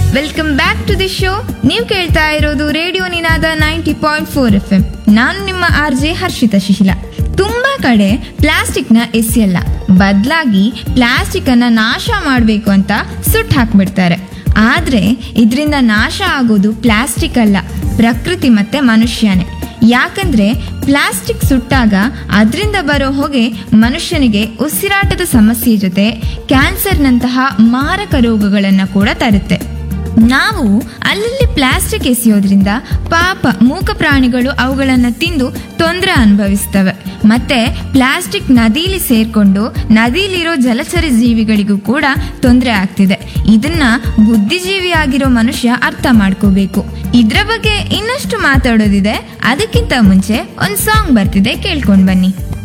welcome back to the show ನೀವು ಕೇಳ್ತಾ ಇರೋದು radio Ninada ninety point four F M ನಾನು ನಿಮ್ಮ ಆರ್ ಜೆ ಹರ್ಷಿತಾ ಶಿಶಿಲ ತುಂಬಾ ಕಡೆ ಪ್ಲಾಸ್ಟಿಕ್ನ ಎಸೆಯಲ್ಲ ಬದಲಾಗಿ ಪ್ಲಾಸ್ಟಿಕ್ ಅನ್ನ ನಾಶ ಮಾಡಬೇಕು ಅಂತ ಸುಟ್ಟು ಹಾಕ್ಬಿಡ್ತಾರೆ ಆದ್ರೆ ಇದರಿಂದ ನಾಶ ಆಗೋದು ಪ್ಲಾಸ್ಟಿಕ್ ಅಲ್ಲ ಪ್ರಕೃತಿ ಮತ್ತೆ ಮನುಷ್ಯನೇ ಯಾಕಂದ್ರೆ ಪ್ಲಾಸ್ಟಿಕ್ ಸುಟ್ಟಾಗ ಅದರಿಂದ ಬರೋ ಹೊಗೆ ಮನುಷ್ಯನಿಗೆ ಉಸಿರಾಟದ ಸಮಸ್ಯೆ ಜೊತೆ ಕ್ಯಾನ್ಸರ್ನಂತಹ ಮಾರಕ ರೋಗಗಳನ್ನು ಕೂಡ ತರುತ್ತೆ ನಾವು ಅಲ್ಲಲ್ಲಿ ಪ್ಲಾಸ್ಟಿಕ್ ಎಸೆಯೋದ್ರಿಂದ ಪಾಪ ಮೂಕ ಪ್ರಾಣಿಗಳು ಅವುಗಳನ್ನು ತಿಂದು ತೊಂದರೆ ಅನುಭವಿಸ್ತವೆ ಮತ್ತೆ ಪ್ಲಾಸ್ಟಿಕ್ ನದಿಲಿ ಸೇರ್ಕೊಂಡು ನದಿಲಿರೋ ಜಲಚರ ಜೀವಿಗಳಿಗೂ ಕೂಡ ತೊಂದರೆ ಆಗ್ತಿದೆ ಇದನ್ನ ಬುದ್ಧಿಜೀವಿಯಾಗಿರೋ ಮನುಷ್ಯ ಅರ್ಥ ಮಾಡ್ಕೋಬೇಕು ಇದ್ರ ಬಗ್ಗೆ ಇನ್ನಷ್ಟು ಮಾತಾಡೋದಿದೆ ಅದಕ್ಕಿಂತ ಮುಂಚೆ ಒಂದು ಸಾಂಗ್ ಬರ್ತಿದೆ ಕೇಳ್ಕೊಂಡ್ ಬನ್ನಿ